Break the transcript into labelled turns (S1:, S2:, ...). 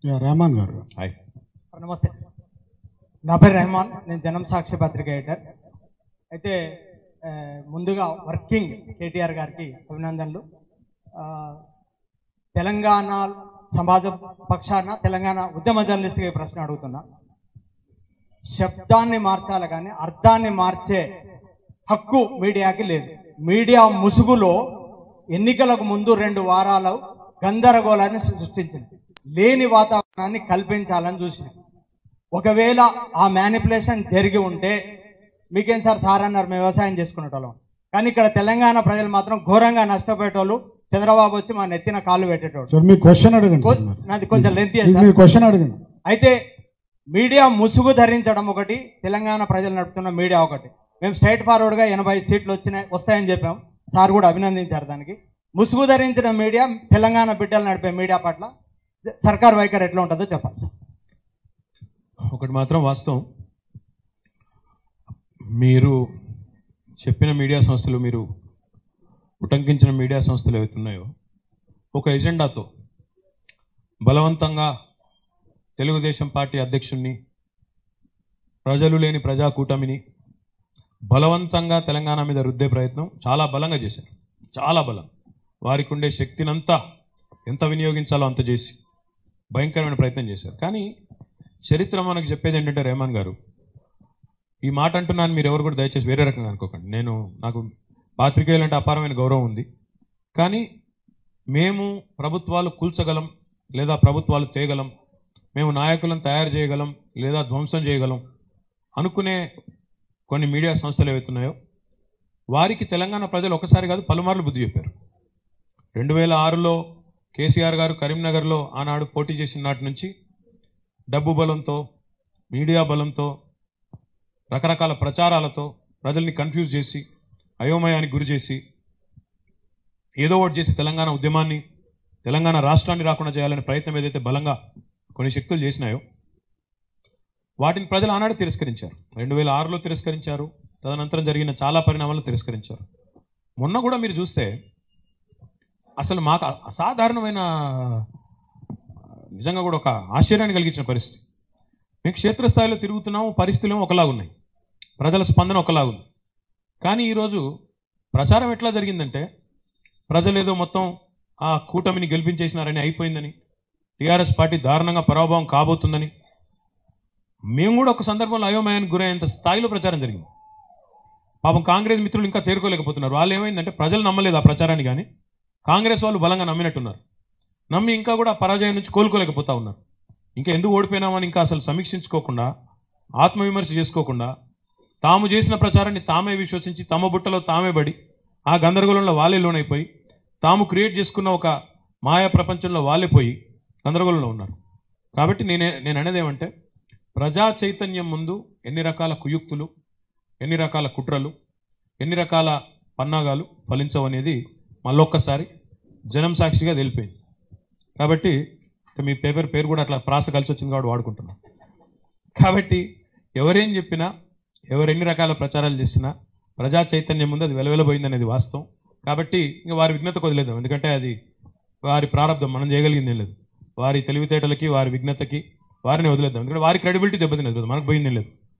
S1: Yeah, Rahman గారు
S2: hi
S3: నమస్తే నా పేరు రెహమాన్ నేను జనం సాక్షి పత్రిక ఎడిటర్ అయితే ఆ, ముందుగా వర్కింగ్ కేటీఆర్ గారికి అభినందనలు ఆ, తెలంగాణ సమాజ పక్షాన తెలంగాణ ఉద్యమ జర్నలిస్ట్గా ఈ ప్రశ్న అడుగుతున్నా శబ్దాన్ని మార్చాలి కానీ అర్థాన్ని మార్చే హక్కు మీడియాకి లేదు మీడియా ముసుగులో ఎన్నికలకు ముందు రెండు వారాలు గందరగోళాన్ని సృష్టించింది లేని వాతావరణాన్ని కల్పించాలని చూసింది ఒకవేళ ఆ మ్యానిపులేషన్ జరిగి ఉంటే మీకేం సార్ సార్ అన్నారు మేము వ్యవసాయం చేసుకునేటోళ్ళం కానీ ఇక్కడ తెలంగాణ ప్రజలు మాత్రం ఘోరంగా నష్టపోయేటోళ్ళు చంద్రబాబు వచ్చి మా నెత్తిన కాళ్ళు పెట్టేటోడు
S1: సార్ మీ క్వశ్చన్ అడగండి
S3: కొ-
S1: సార్ మరి.
S3: నాది కొంచెం lengthy ఏ
S1: మీ-
S3: సార్.
S1: మీ క్వశ్చన్ అడగండి
S3: అయితే మీడియా ముసుగు ధరించడం ఒకటి తెలంగాణ ప్రజలు నడుపుతున్న మీడియా ఒకటి మేము స్ట్రైట్ ఫార్వర్డ్ గా ఎనభై సీట్లు వచ్చినాయి వస్తాయని చెప్పాం సార్ కూడా అభినందించారు దానికి ముసుగు ధరించిన మీడియా తెలంగాణ బిడ్డలు నడిపే మీడియా పట్ల సర్కార్ వైఖరి ఎట్లా ఉంటుందో చెప్పాలి సార్
S2: ఒకటి మాత్రం వాస్తవం మీరు చెప్పిన మీడియా సంస్థలు మీరు ఉటంకించిన మీడియా సంస్థలు ఏవైతే ఉన్నాయో ఒక ఎజెండాతో బలవంతంగా తెలుగుదేశం పార్టీ అధ్యక్షుణ్ణి ప్రజలు లేని ప్రజా కూటమిని బలవంతంగా తెలంగాణ మీద రుద్దే ప్రయత్నం చాలా బలంగా చేశారు చాలా బలం వారికి ఉండే శక్తినంతా ఎంత వినియోగించాలో అంత చేసి భయంకరమైన ప్రయత్నం చేశారు కానీ చరిత్ర మనకు చెప్పేది ఏంటంటే రెహమాన్ గారు ఈ మాట అంటున్నాను మీరు ఎవరు కూడా దయచేసి వేరే రకంగా అనుకోకండి నేను నాకు పాత్రికేయులు అంటే అపారమైన గౌరవం ఉంది కానీ మేము ప్రభుత్వాలు కూల్చగలం లేదా ప్రభుత్వాలు తేగలం మేము నాయకులను తయారు చేయగలం లేదా ధ్వంసం చేయగలం అనుకునే కొన్ని మీడియా సంస్థలు ఏవైతున్నాయో వారికి తెలంగాణ ప్రజలు ఒకసారి కాదు పలుమార్లు బుద్ధి చెప్పారు రెండు వేల ఆరులో కేసీఆర్ గారు కరీంనగర్లో ఆనాడు పోటీ చేసిన నాటి నుంచి డబ్బు బలంతో మీడియా బలంతో రకరకాల ప్రచారాలతో ప్రజల్ని కన్ఫ్యూజ్ చేసి అయోమయానికి గురి చేసి ఏదో ఒకటి చేసి తెలంగాణ ఉద్యమాన్ని తెలంగాణ రాష్ట్రాన్ని రాకుండా చేయాలనే ప్రయత్నం ఏదైతే బలంగా కొన్ని శక్తులు చేసినాయో వాటిని ప్రజలు ఆనాడు తిరస్కరించారు రెండు వేల ఆరులో తిరస్కరించారు తదనంతరం జరిగిన చాలా పరిణామాలు తిరస్కరించారు మొన్న కూడా మీరు చూస్తే అసలు మాకు అసాధారణమైన నిజంగా కూడా ఒక ఆశ్చర్యాన్ని కలిగించిన పరిస్థితి మేము క్షేత్రస్థాయిలో తిరుగుతున్నాము పరిస్థితులు ఒకలాగున్నాయి ప్రజల స్పందన ఒకలాగుంది కానీ ఈరోజు ప్రచారం ఎట్లా జరిగిందంటే ప్రజలు ఏదో మొత్తం ఆ కూటమిని గెలిపించేసినారని అయిపోయిందని టీఆర్ఎస్ పార్టీ దారుణంగా పరాభవం కాబోతుందని మేము కూడా ఒక సందర్భంలో అయోమయానికి గురయ్యేంత స్థాయిలో ప్రచారం జరిగింది పాపం కాంగ్రెస్ మిత్రులు ఇంకా తేరుకోలేకపోతున్నారు వాళ్ళు ఏమైందంటే ప్రజలు నమ్మలేదు ఆ ప్రచారాన్ని కానీ కాంగ్రెస్ వాళ్ళు బలంగా నమ్మినట్టున్నారు నమ్మి ఇంకా కూడా పరాజయం నుంచి కోలుకోలేకపోతా ఉన్నారు ఇంకా ఎందుకు ఓడిపోయినామని ఇంకా అసలు సమీక్షించుకోకుండా ఆత్మవిమర్శ చేసుకోకుండా తాము చేసిన ప్రచారాన్ని తామే విశ్వసించి తమ బుట్టలో తామే పడి ఆ గందరగోళంలో వాళ్ళే లోనైపోయి తాము క్రియేట్ చేసుకున్న ఒక మాయా ప్రపంచంలో వాళ్ళే పోయి గందరగోళంలో ఉన్నారు కాబట్టి నేనే నేను అనేది ఏమంటే ప్రజా చైతన్యం ముందు ఎన్ని రకాల కుయుక్తులు ఎన్ని రకాల కుట్రలు ఎన్ని రకాల పన్నాగాలు ఫలించవనేది మళ్ళొక్కసారి జనం సాక్షిగా తెలిపోయింది కాబట్టి ఇక మీ పేపర్ పేరు కూడా అట్లా ప్రాస కలిసి వచ్చింది కాబట్టి వాడుకుంటున్నాం కాబట్టి ఎవరేం చెప్పినా ఎవరెన్ని రకాల ప్రచారాలు చేసినా ప్రజా చైతన్యం ముందు అది వెలవెలబోయింది అనేది వాస్తవం కాబట్టి ఇంకా వారి విఘ్నతకు వదిలేద్దాం ఎందుకంటే అది వారి ప్రారంభం మనం చేయగలిగింది ఏం లేదు వారి తెలివితేటలకి వారి విఘ్నతకి వారిని వదిలేద్దాం ఎందుకంటే వారి క్రెడిబిలిటీ దెబ్బతినదు మనకు పోయింది ఏం లేదు